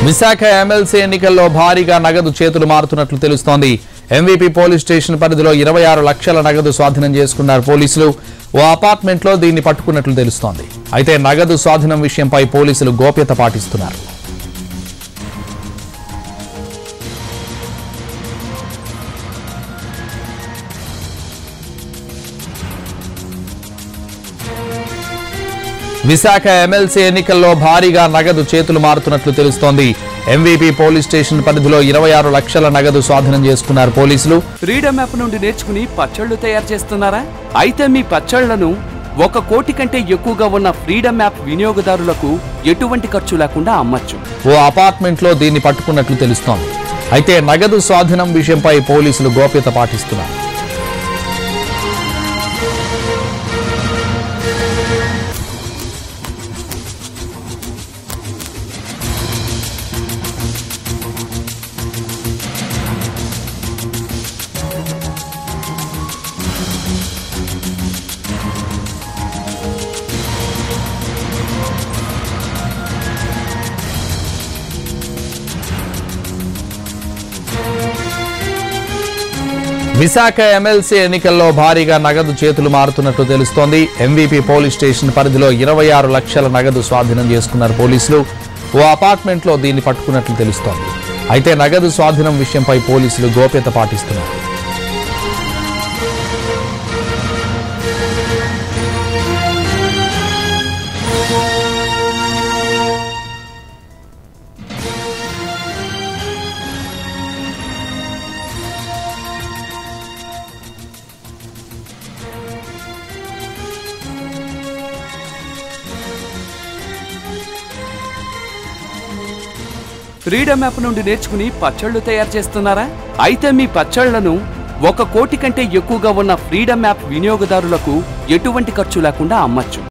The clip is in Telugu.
విశాఖ ఎమ్మెల్సీ ఎన్నికల్లో భారీగా నగదు చేతులు మారుతున్నట్లు తెలుస్తోంది ఎంవీపీ పోలీస్ స్టేషన్ పరిధిలో ఇరవై ఆరు లక్షల నగదు స్వాధీనం చేసుకున్నారు పోలీసులు ఓ అపార్ట్మెంట్ లో దీన్ని పట్టుకున్నట్లు తెలుస్తోంది అయితే నగదు స్వాధీనం విషయంపై పోలీసులు గోప్యత పాటిస్తున్నారు విశాఖ ఎమ్మెల్సీ ఎన్నికల్లో భారీగా నగదు చేతులు మారుతున్నట్లు తెలుస్తోంది ఎంవీపీ పోలీస్ స్టేషన్ పరిధిలో ఇరవై ఆరు లక్షల నగదు స్వాధీనం చేసుకున్నారు పోలీసులు ఫ్రీడమ్ యాప్ నుండి నేర్చుకుని పచ్చళ్ళు తయారు చేస్తున్నారా అయితే మీ పచ్చళ్లను ఒక కోటి కంటే ఎక్కువగా ఉన్న ఫ్రీడమ్ యాప్ వినియోగదారులకు ఎటువంటి ఖర్చు లేకుండా అమ్మచ్చు ఓ అపార్ట్మెంట్ లో దీన్ని పట్టుకున్నట్లు తెలుస్తోంది అయితే నగదు స్వాధీనం విషయంపై పోలీసులు గోప్యత పాటిస్తున్నారు విశాఖ ఎమ్మెల్సీ ఎన్నికల్లో భారీగా నగదు చేతులు మారుతున్నట్లు తెలుస్తోంది ఎంవీపీ పోలీస్ స్టేషన్ పరిధిలో ఇరవై ఆరు లక్షల నగదు స్వాధీనం చేసుకున్నారు పోలీసులు ఓ అపార్ట్మెంట్ లో దీన్ని పట్టుకున్నట్లు తెలుస్తోంది అయితే నగదు స్వాధీనం విషయంపై పోలీసులు గోప్యత పాటిస్తున్నారు ఫ్రీడమ్ యాప్ నుండి నేర్చుకుని పచ్చళ్ళు తయారు చేస్తున్నారా అయితే మీ పచ్చళ్లను ఒక కోటి కంటే ఎక్కువగా ఉన్న ఫ్రీడమ్ యాప్ వినియోగదారులకు ఎటువంటి ఖర్చు లేకుండా అమ్మచ్చు